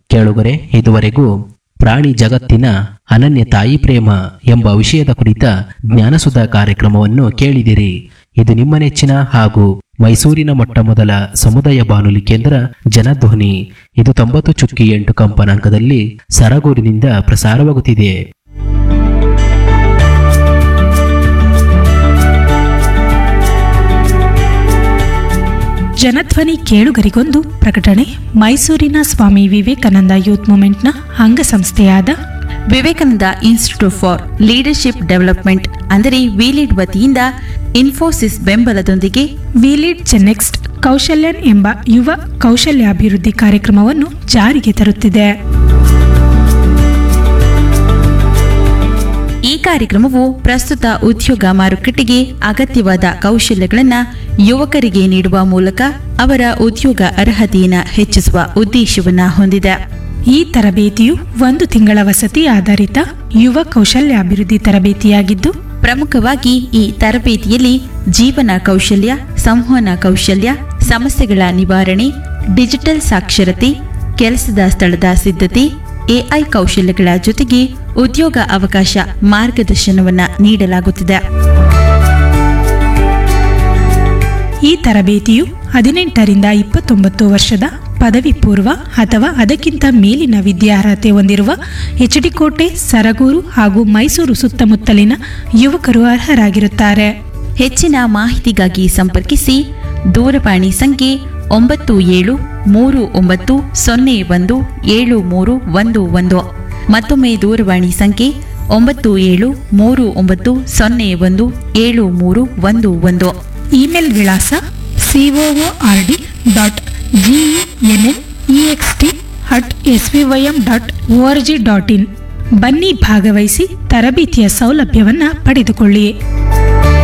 ಕೇಳುಗರೆ ಇದುವರೆಗೂ ಪ್ರಾಣಿ ಜಗತ್ತಿನ ಅನನ್ಯ ತಾಯಿ ಪ್ರೇಮ ಎಂಬ ವಿಷಯದ ಕುರಿತ ಜ್ಞಾನಸುಧಾ ಕಾರ್ಯಕ್ರಮವನ್ನು ಕೇಳಿದಿರಿ ಇದು ನಿಮ್ಮ ನೆಚ್ಚಿನ ಹಾಗೂ ಮೈಸೂರಿನ ಮೊಟ್ಟ ಮೊದಲ ಸಮುದಾಯ ಬಾನುಲಿ ಕೇಂದ್ರ ಜನಧ್ವನಿ ಇದು ತೊಂಬತ್ತು ಚುಕ್ಕಿ ಎಂಟು ಕಂಪನಾಂಕದಲ್ಲಿ ಸರಗೂರಿನಿಂದ ಪ್ರಸಾರವಾಗುತ್ತಿದೆ ಜನಧ್ವನಿ ಕೇಳುಗರಿಗೊಂದು ಪ್ರಕಟಣೆ ಮೈಸೂರಿನ ಸ್ವಾಮಿ ವಿವೇಕಾನಂದ ಯೂತ್ ಮೂವ್ಮೆಂಟ್ನ ಅಂಗಸಂಸ್ಥೆಯಾದ Vivekananda institute for leadership development ಅಂದರೆ ವಿಲಿಡ್ ವತಿಯಿಂದ ಇನ್ಫೋಸಿಸ್ ಬೆಂಬಲದೊಂದಿಗೆ ವಿಲಿಡ್ ಚೆನ್ನೆಕ್ಸ್ಟ್ ಕೌಶಲ್ಯನ್ ಎಂಬ ಯುವ ಕೌಶಲ್ಯಾಭಿವೃದ್ಧಿ ಕಾರ್ಯಕ್ರಮವನ್ನು ಜಾರಿಗೆ ತರುತ್ತಿದೆ ಈ ಕಾರ್ಯಕ್ರಮವು ಪ್ರಸ್ತುತ ಉದ್ಯೋಗ ಮಾರುಕಟ್ಟೆಗೆ ಅಗತ್ಯವಾದ ಕೌಶಲ್ಯಗಳನ್ನು ಯುವಕರಿಗೆ ನೀಡುವ ಮೂಲಕ ಅವರ ಉದ್ಯೋಗ ಅರ್ಹತೆಯನ್ನು ಹೆಚ್ಚಿಸುವ ಉದ್ದೇಶವನ್ನು ಹೊಂದಿದೆ ಈ ತರಬೇತಿಯು ಒಂದು ತಿಂಗಳ ವಸತಿ ಆಧಾರಿತ ಯುವ ಕೌಶಲ್ಯಾಭಿವೃದ್ಧಿ ತರಬೇತಿಯಾಗಿದ್ದು ಪ್ರಮುಖವಾಗಿ ಈ ತರಬೇತಿಯಲ್ಲಿ ಜೀವನ ಕೌಶಲ್ಯ ಸಂವಹನ ಕೌಶಲ್ಯ ಸಮಸ್ಯೆಗಳ ನಿವಾರಣೆ ಡಿಜಿಟಲ್ ಸಾಕ್ಷರತೆ ಕೆಲಸದ ಸ್ಥಳದ ಸಿದ್ಧತೆ ಎಐ ಕೌಶಲ್ಯಗಳ ಜೊತೆಗೆ ಉದ್ಯೋಗ ಅವಕಾಶ ಮಾರ್ಗದರ್ಶನವನ್ನು ನೀಡಲಾಗುತ್ತಿದೆ ಈ ತರಬೇತಿಯು ಹದಿನೆಂಟರಿಂದ ಇಪ್ಪತ್ತೊಂಬತ್ತು ವರ್ಷದ ಪದವಿ ಪೂರ್ವ ಅಥವಾ ಅದಕ್ಕಿಂತ ಮೇಲಿನ ವಿದ್ಯಾರ್ಹತೆ ಹೊಂದಿರುವ ಎಚ್ಡಿಕೋಟೆ ಸರಗೂರು ಹಾಗೂ ಮೈಸೂರು ಸುತ್ತಮುತ್ತಲಿನ ಯುವಕರು ಅರ್ಹರಾಗಿರುತ್ತಾರೆ ಹೆಚ್ಚಿನ ಮಾಹಿತಿಗಾಗಿ ಸಂಪರ್ಕಿಸಿ ದೂರವಾಣಿ ಸಂಖ್ಯೆ ಒಂಬತ್ತು ಏಳು ಮೂರು ಒಂಬತ್ತು ಸೊನ್ನೆ ಒಂದು ಏಳು ಮೂರು ಒಂದು ಒಂದು ಮತ್ತೊಮ್ಮೆ ದೂರವಾಣಿ ಸಂಖ್ಯೆ ಒಂಬತ್ತು ಏಳು ಮೂರು ಒಂಬತ್ತು ಸೊನ್ನೆ ಒಂದು ಏಳು ಮೂರು ಒಂದು ಒಂದು ಇಮೇಲ್ ವಿಳಾಸ C O O R D dot G E N N E X T at S V Y M dot O R G dot in ಬನ್ನಿ ಭಾಗವಹಿಸಿ ತರಬೇತಿಯ ಸೌಲಭ್ಯವನ್ನು ಪಡೆದುಕೊಳ್ಳಿ